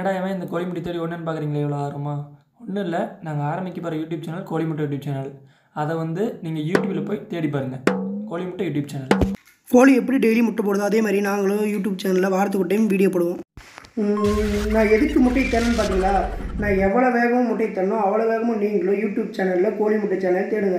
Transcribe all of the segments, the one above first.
என்னடா இவன் இந்த கோழிமுட்டை தேடி ஒன்றுன்னு பார்க்குறீங்களே இவ்வளோ ஆர்வமா ஒன்றும் இல்லை நாங்கள் ஆரம்பிக்க போகிற யூடியூப் சேனல் கோழிமுட்டை யூடியூப் சேனல் அதை வந்து நீங்கள் யூடியூப்பில் போய் தேடி பாருங்கள் கோழிமுட்டை யூடியூப் சேனல் கோழி எப்படி டெய்லி முட்டை போடுதோ அதே மாதிரி நாங்களும் யூடியூப் சேனலில் வாரத்துக்கு ஒரு டைம் வீடியோ போடுவோம் உம், நான் எதுக்கு முட்டை தரேன்னு பார்த்தீங்களா நான் எவ்வளோ வேகமாக முட்டை தரணும் அவ்வளோ வேகமாக நீங்களும் யூடியூப் சேனலில் கோழி முட்டை சேனல் தேடுங்க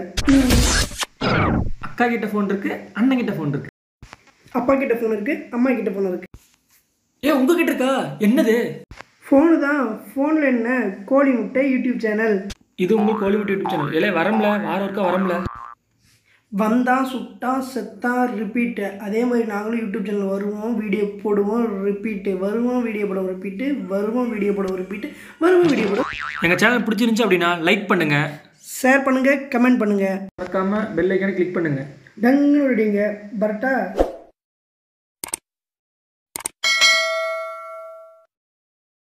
அக்கா கிட்ட ஃபோன் இருக்குது அண்ணன் கிட்ட ஃபோன் இருக்குது அப்பா கிட்ட ஃபோன் இருக்குது அம்மா கிட்ட ஃபோன் இருக்குது ஏ உங்ககிட்ட இருக்கா என்னது ஃபோனு தான் ஃபோனில் என்ன கோழி முட்டை யூடியூப் சேனல் இது உங்கள் கோழிமுட்டை யூடியூப் சேனல் இல்லை வரம்ல வாரம் ஒருக்கா வரம்ல வந்தான் சுட்டான் செத்தான் ரிப்பீட்டு அதே மாதிரி நாங்களும் யூடியூப் சேனல் வருவோம் வீடியோ போடுவோம் ரிப்பீட்டு வருவோம் வீடியோ போடுவோம் ரிப்பீட்டு வருவோம் வீடியோ போடுவோம் ரிப்பீட்டு வருவோம் வீடியோ போடுவோம் எங்கள் சேனல் பிடிச்சிருந்துச்சு அப்படின்னா லைக் பண்ணுங்கள் ஷேர் பண்ணுங்கள் கமெண்ட் பண்ணுங்கள் மறக்காமல் பெல் ஐக்கானை கிளிக் பண்ணுங்கள் டங்குன்னு விடுங்க பரட்டா